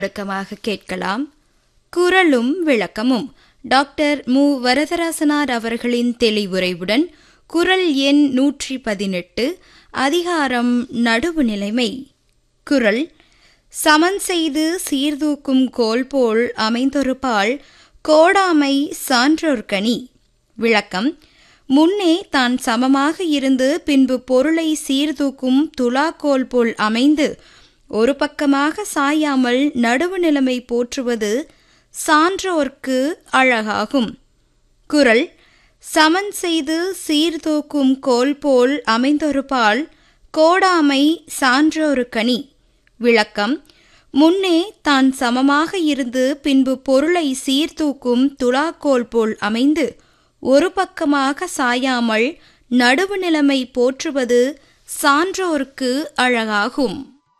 விளக்கமாக கேட்கலாம் குரலும் விளக்கமும் டாக்டர் மு வரதராசனார் அவர்களின் தெளிவுரைவுடன் குரல் எண் நூற்றி பதினெட்டு அதிகாரம் நடுவு நிலைமை குரல் சமன் செய்து சீர்தூக்கும் கோல் போல் அமைந்தொருபால் கோடாமை சான்றோர்கனி விளக்கம் முன்னே தான் சமமாக இருந்து பின்பு பொருளை சீர்தூக்கும் துலாக்கோல் போல் அமைந்து ஒரு பக்கமாக சாயாமல் நடுவு நிலைமை போற்றுவது சான்றோர்க்கு அழகாகும் குரல் சமன் செய்து சீர்தூக்கும் கோல் போல் அமைந்தொருபால் கோடாமை சான்றோருக்கணி விளக்கம் முன்னே தான் சமமாக இருந்து பின்பு பொருளை சீர்தூக்கும் துலாக்கோல் போல் அமைந்து ஒரு பக்கமாக சாயாமல் நடுவு நிலைமை போற்றுவது சான்றோர்க்கு அழகாகும்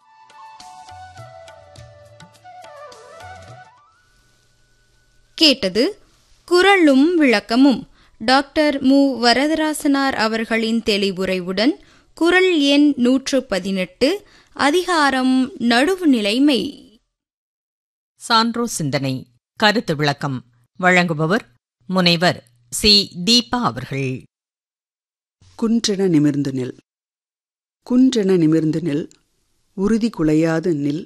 கேட்டது குரலும் விளக்கமும் டாக்டர் மு வரதராசனார் அவர்களின் தெளிவுரைவுடன் குரல் எண் நூற்று பதினெட்டு அதிகாரம் நடுவு நிலைமை சான்றோ சிந்தனை கருத்து விளக்கம் வழங்குபவர் முனைவர் சி தீபா அவர்கள் குன்றென நிமிர்ந்து நில் குன்றென நிமிர்ந்து நில் உறுதி குலையாது நில்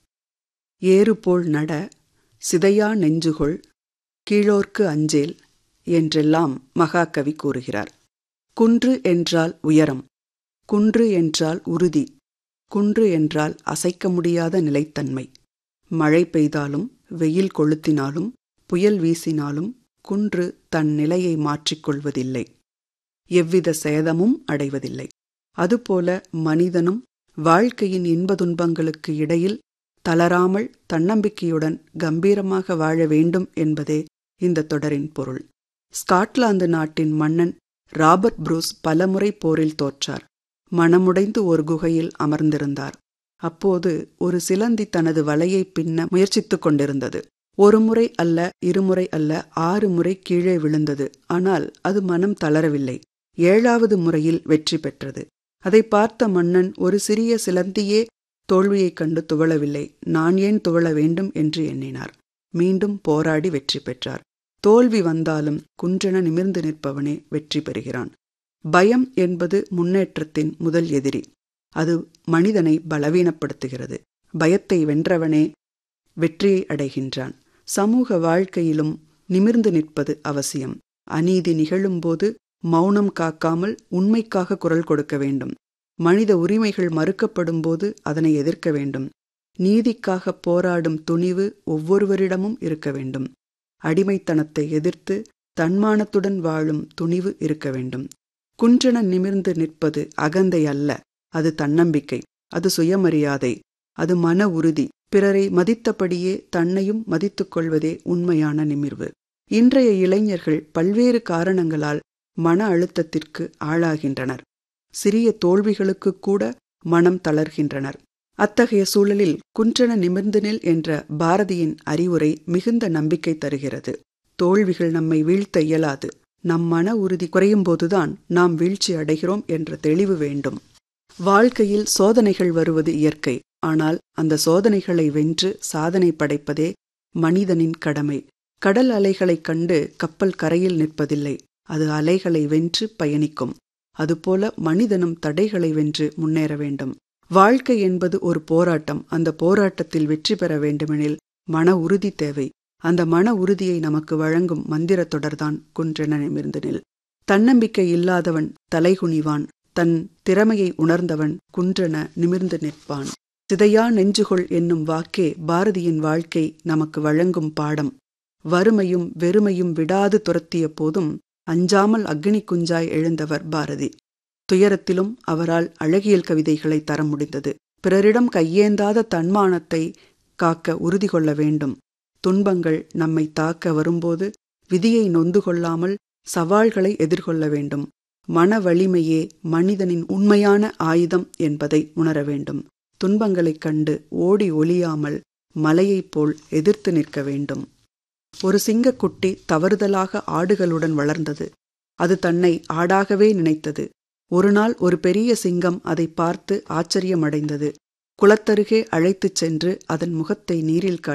ஏறுபோல் நட சிதையா நெஞ்சுகொள் கீழோர்க்கு அஞ்சேல் என்றெல்லாம் மகாகவி கூறுகிறார் குன்று என்றால் உயரம் குன்று என்றால் உறுதி குன்று என்றால் அசைக்க முடியாத நிலைத்தன்மை மழை பெய்தாலும் வெயில் கொளுத்தினாலும் புயல் வீசினாலும் குன்று தன் நிலையை மாற்றிக்கொள்வதில்லை எவ்வித சேதமும் அடைவதில்லை அதுபோல மனிதனும் வாழ்க்கையின் இன்ப துன்பங்களுக்கு இடையில் தளராமல் தன்னம்பிக்கையுடன் கம்பீரமாக வாழ வேண்டும் என்பதே இந்த தொடரின் பொருள் ஸ்காட்லாந்து நாட்டின் மன்னன் ராபர்ட் புரூஸ் பலமுறை போரில் தோற்றார் மனமுடைந்து ஒரு குகையில் அமர்ந்திருந்தார் அப்போது ஒரு சிலந்தி தனது வலையை பின்ன முயற்சித்துக் கொண்டிருந்தது ஒரு முறை அல்ல இருமுறை அல்ல ஆறு முறை கீழே விழுந்தது ஆனால் அது மனம் தளரவில்லை ஏழாவது முறையில் வெற்றி பெற்றது அதை பார்த்த மன்னன் ஒரு சிறிய சிலந்தியே தோல்வியைக் கண்டு துவளவில்லை நான் ஏன் துவள வேண்டும் என்று எண்ணினார் மீண்டும் போராடி வெற்றி பெற்றார் தோல்வி வந்தாலும் குன்றென நிமிர்ந்து நிற்பவனே வெற்றி பெறுகிறான் பயம் என்பது முன்னேற்றத்தின் முதல் எதிரி அது மனிதனை பலவீனப்படுத்துகிறது பயத்தை வென்றவனே வெற்றியை அடைகின்றான் சமூக வாழ்க்கையிலும் நிமிர்ந்து நிற்பது அவசியம் அநீதி நிகழும்போது மௌனம் காக்காமல் உண்மைக்காக குரல் கொடுக்க வேண்டும் மனித உரிமைகள் மறுக்கப்படும்போது அதனை எதிர்க்க வேண்டும் நீதிக்காக போராடும் துணிவு ஒவ்வொருவரிடமும் இருக்க வேண்டும் அடிமைத்தனத்தை எதிர்த்து தன்மானத்துடன் வாழும் துணிவு இருக்க வேண்டும் குன்றென நிமிர்ந்து நிற்பது அகந்தை அல்ல அது தன்னம்பிக்கை அது சுயமரியாதை அது மன உறுதி பிறரை மதித்தபடியே தன்னையும் மதித்துக் கொள்வதே உண்மையான நிமிர்வு இன்றைய இளைஞர்கள் பல்வேறு காரணங்களால் மன அழுத்தத்திற்கு ஆளாகின்றனர் சிறிய தோல்விகளுக்கு கூட மனம் தளர்கின்றனர் அத்தகைய சூழலில் குன்றென நிமிர்ந்து நில் என்ற பாரதியின் அறிவுரை மிகுந்த நம்பிக்கை தருகிறது தோல்விகள் நம்மை வீழ்த்த இயலாது நம் மன உறுதி குறையும் போதுதான் நாம் வீழ்ச்சி அடைகிறோம் என்ற தெளிவு வேண்டும் வாழ்க்கையில் சோதனைகள் வருவது இயற்கை ஆனால் அந்த சோதனைகளை வென்று சாதனை படைப்பதே மனிதனின் கடமை கடல் அலைகளைக் கண்டு கப்பல் கரையில் நிற்பதில்லை அது அலைகளை வென்று பயணிக்கும் அதுபோல மனிதனும் தடைகளை வென்று முன்னேற வேண்டும் வாழ்க்கை என்பது ஒரு போராட்டம் அந்த போராட்டத்தில் வெற்றி பெற வேண்டுமெனில் மன உறுதி தேவை அந்த மன உறுதியை நமக்கு வழங்கும் மந்திர தொடர்தான் குன்றென நிமிர்ந்து நில் தன்னம்பிக்கை இல்லாதவன் தலைகுனிவான் தன் திறமையை உணர்ந்தவன் குன்றென நிமிர்ந்து நிற்பான் சிதையா நெஞ்சுகொள் என்னும் வாக்கே பாரதியின் வாழ்க்கை நமக்கு வழங்கும் பாடம் வறுமையும் வெறுமையும் விடாது துரத்திய போதும் அஞ்சாமல் அக்னி குஞ்சாய் எழுந்தவர் பாரதி துயரத்திலும் அவரால் அழகியல் கவிதைகளை தர முடிந்தது பிறரிடம் கையேந்தாத தன்மானத்தை காக்க உறுதி கொள்ள வேண்டும் துன்பங்கள் நம்மை தாக்க வரும்போது விதியை நொந்து கொள்ளாமல் சவால்களை எதிர்கொள்ள வேண்டும் மன வலிமையே மனிதனின் உண்மையான ஆயுதம் என்பதை உணர வேண்டும் துன்பங்களைக் கண்டு ஓடி ஒளியாமல் மலையைப் போல் எதிர்த்து நிற்க வேண்டும் ஒரு சிங்கக்குட்டி தவறுதலாக ஆடுகளுடன் வளர்ந்தது அது தன்னை ஆடாகவே நினைத்தது ஒருநாள் ஒரு பெரிய சிங்கம் அதை பார்த்து ஆச்சரியமடைந்தது குளத்தருகே அழைத்துச் சென்று அதன் முகத்தை நீரில்